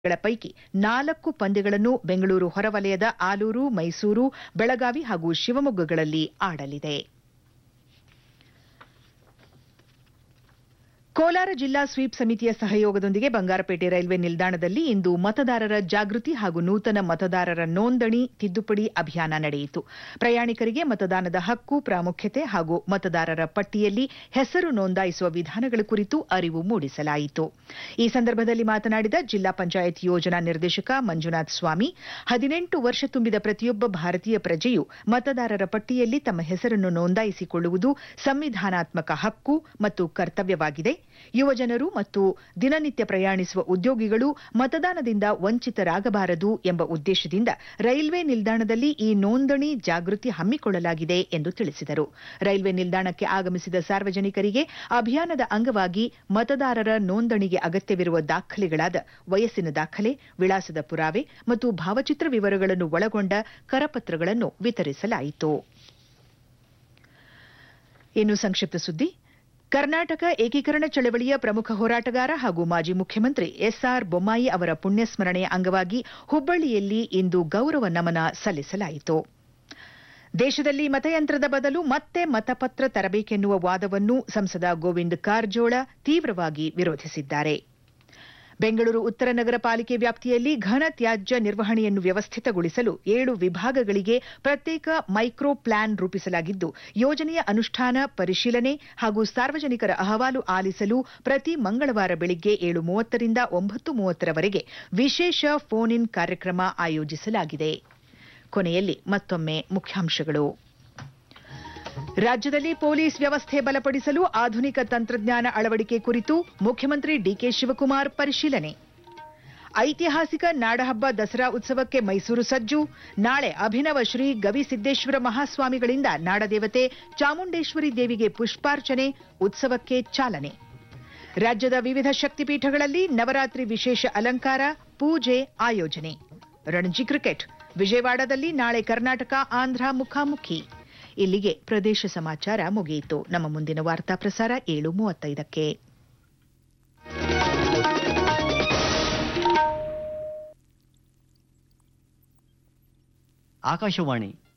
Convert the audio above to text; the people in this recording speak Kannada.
ಗಳ ಪೈಕಿ ನಾಲ್ಕು ಪಂದ್ಯಗಳನ್ನು ಬೆಂಗಳೂರು ಹೊರವಲಯದ ಆಲೂರು ಮೈಸೂರು ಬೆಳಗಾವಿ ಹಾಗೂ ಶಿವಮೊಗ್ಗಗಳಲ್ಲಿ ಆಡಲಿದೆ ಕೋಲಾರ ಜಿಲ್ಲಾ ಸ್ವೀಪ್ ಸಮಿತಿಯ ಸಹಯೋಗದೊಂದಿಗೆ ಬಂಗಾರಪೇಟೆ ರೈಲ್ವೆ ನಿಲ್ದಾಣದಲ್ಲಿ ಇಂದು ಮತದಾರರ ಜಾಗೃತಿ ಹಾಗೂ ನೂತನ ಮತದಾರರ ನೋಂದಣಿ ತಿದ್ದುಪಡಿ ಅಭಿಯಾನ ನಡೆಯಿತು ಪ್ರಯಾಣಿಕರಿಗೆ ಮತದಾನದ ಹಕ್ಕು ಪ್ರಾಮುಖ್ಯತೆ ಹಾಗೂ ಮತದಾರರ ಪಟ್ಟಿಯಲ್ಲಿ ಹೆಸರು ನೋಂದಾಯಿಸುವ ವಿಧಾನಗಳ ಕುರಿತು ಅರಿವು ಮೂಡಿಸಲಾಯಿತು ಈ ಸಂದರ್ಭದಲ್ಲಿ ಮಾತನಾಡಿದ ಜಿಲ್ಲಾ ಪಂಚಾಯತ್ ಯೋಜನಾ ನಿರ್ದೇಶಕ ಮಂಜುನಾಥ್ ಸ್ವಾಮಿ ಹದಿನೆಂಟು ವರ್ಷ ತುಂಬಿದ ಪ್ರತಿಯೊಬ್ಬ ಭಾರತೀಯ ಪ್ರಜೆಯು ಮತದಾರರ ಪಟ್ಟಿಯಲ್ಲಿ ತಮ್ಮ ಹೆಸರನ್ನು ನೋಂದಾಯಿಸಿಕೊಳ್ಳುವುದು ಸಂವಿಧಾನಾತ್ಮಕ ಹಕ್ಕು ಮತ್ತು ಕರ್ತವ್ಯವಾಗಿದೆ ಯುವಜನರು ಮತ್ತು ದಿನನಿತ್ಯ ಪ್ರಯಾಣಿಸುವ ಉದ್ಯೋಗಿಗಳು ಮತದಾನದಿಂದ ವಂಚಿತರಾಗಬಾರದು ಎಂಬ ಉದ್ದೇಶದಿಂದ ರೈಲ್ವೆ ನಿಲ್ದಾಣದಲ್ಲಿ ಈ ನೋಂದಣಿ ಜಾಗೃತಿ ಹಮ್ಮಿಕೊಳ್ಳಲಾಗಿದೆ ಎಂದು ತಿಳಿಸಿದರು ರೈಲ್ವೆ ನಿಲ್ದಾಣಕ್ಕೆ ಆಗಮಿಸಿದ ಸಾರ್ವಜನಿಕರಿಗೆ ಅಭಿಯಾನದ ಅಂಗವಾಗಿ ಮತದಾರರ ನೋಂದಣಿಗೆ ಅಗತ್ಯವಿರುವ ದಾಖಲೆಗಳಾದ ವಯಸ್ಸಿನ ದಾಖಲೆ ವಿಳಾಸದ ಪುರಾವೆ ಮತ್ತು ಭಾವಚಿತ್ರ ವಿವರಗಳನ್ನು ಒಳಗೊಂಡ ಕರಪತ್ರಗಳನ್ನು ವಿತರಿಸಲಾಯಿತು ಇನ್ನು ಸಂಕ್ಷಿಪ್ತ ಸುದ್ದಿ ಕರ್ನಾಟಕ ಏಕೀಕರಣ ಚಳವಳಿಯ ಪ್ರಮುಖ ಹೋರಾಟಗಾರ ಹಾಗೂ ಮಾಜಿ ಮುಖ್ಯಮಂತ್ರಿ ಎಸ್ಆರ್ ಬೊಮ್ಮಾಯಿ ಅವರ ಪುಣ್ಯಸ್ಮರಣೆಯ ಅಂಗವಾಗಿ ಹುಬ್ಬಳ್ಳಿಯಲ್ಲಿ ಇಂದು ಗೌರವ ನಮನ ಸಲ್ಲಿಸಲಾಯಿತು ದೇಶದಲ್ಲಿ ಮತಯಂತ್ರದ ಬದಲು ಮತ್ತೆ ಮತಪತ್ರ ತರಬೇಕೆನ್ನುವ ವಾದವನ್ನು ಸಂಸದ ಗೋವಿಂದ್ ಕಾರಜೋಳ ತೀವ್ರವಾಗಿ ವಿರೋಧಿಸಿದ್ದಾರೆ ಬೆಂಗಳೂರು ಉತ್ತರ ನಗರ ಪಾಲಿಕೆ ವ್ಯಾಪ್ತಿಯಲ್ಲಿ ಘನ ತ್ಯಾಜ್ಯ ನಿರ್ವಹಣೆಯನ್ನು ವ್ಯವಸ್ಥಿತಗೊಳಿಸಲು ಏಳು ವಿಭಾಗಗಳಿಗೆ ಪ್ರತ್ಯೇಕ ಮೈಕ್ರೋ ಪ್ಲಾನ್ ರೂಪಿಸಲಾಗಿದ್ದು ಯೋಜನೆಯ ಅನುಷ್ಠಾನ ಪರಿಶೀಲನೆ ಹಾಗೂ ಸಾರ್ವಜನಿಕರ ಅಹವಾಲು ಆಲಿಸಲು ಪ್ರತಿ ಮಂಗಳವಾರ ಬೆಳಿಗ್ಗೆ ಏಳು ಮೂವತ್ತರಿಂದ ಒಂಬತ್ತು ಮೂವತ್ತರವರೆಗೆ ವಿಶೇಷ ಫೋನ್ ಇನ್ ಕಾರ್ಯಕ್ರಮ ಆಯೋಜಿಸಲಾಗಿದೆ ಕೊನೆಯಲ್ಲಿ ಮತ್ತೊಮ್ಮೆ ಮುಖ್ಯಾಂಶಗಳು ರಾಜ್ಯದಲ್ಲಿ ಪೊಲೀಸ್ ವ್ಯವಸ್ಥೆ ಬಲಪಡಿಸಲು ಆಧುನಿಕ ತಂತ್ರಜ್ಞಾನ ಅಳವಡಿಕೆ ಕುರಿತು ಮುಖ್ಯಮಂತ್ರಿ ಡಿಕೆ ಶಿವಕುಮಾರ್ ಪರಿಶೀಲನೆ ಐತಿಹಾಸಿಕ ನಾಡಹಬ್ಬ ದಸರಾ ಉತ್ಸವಕ್ಕೆ ಮೈಸೂರು ಸಜ್ಜು ನಾಳೆ ಅಭಿನವ ಶ್ರೀ ಗವಿಸಿದ್ದೇಶ್ವರ ಮಹಾಸ್ವಾಮಿಗಳಿಂದ ನಾಡದೇವತೆ ಚಾಮುಂಡೇಶ್ವರಿ ದೇವಿಗೆ ಪುಷ್ಪಾರ್ಚನೆ ಉತ್ಸವಕ್ಕೆ ಚಾಲನೆ ರಾಜ್ಯದ ವಿವಿಧ ಶಕ್ತಿಪೀಠಗಳಲ್ಲಿ ನವರಾತ್ರಿ ವಿಶೇಷ ಅಲಂಕಾರ ಪೂಜೆ ಆಯೋಜನೆ ರಣಜಿ ಕ್ರಿಕೆಟ್ ವಿಜಯವಾಡದಲ್ಲಿ ನಾಳೆ ಕರ್ನಾಟಕ ಆಂಧ್ರ ಮುಖಾಮುಖಿ ಇಲ್ಲಿಗೆ ಪ್ರದೇಶ ಸಮಾಚಾರ ಮುಗಿಯಿತು ನಮ್ಮ ಮುಂದಿನ ವಾರ್ತಾ ಪ್ರಸಾರ ಏಳು ಮೂವತ್ತೈದಕ್ಕೆ ಆಕಾಶವಾಣಿ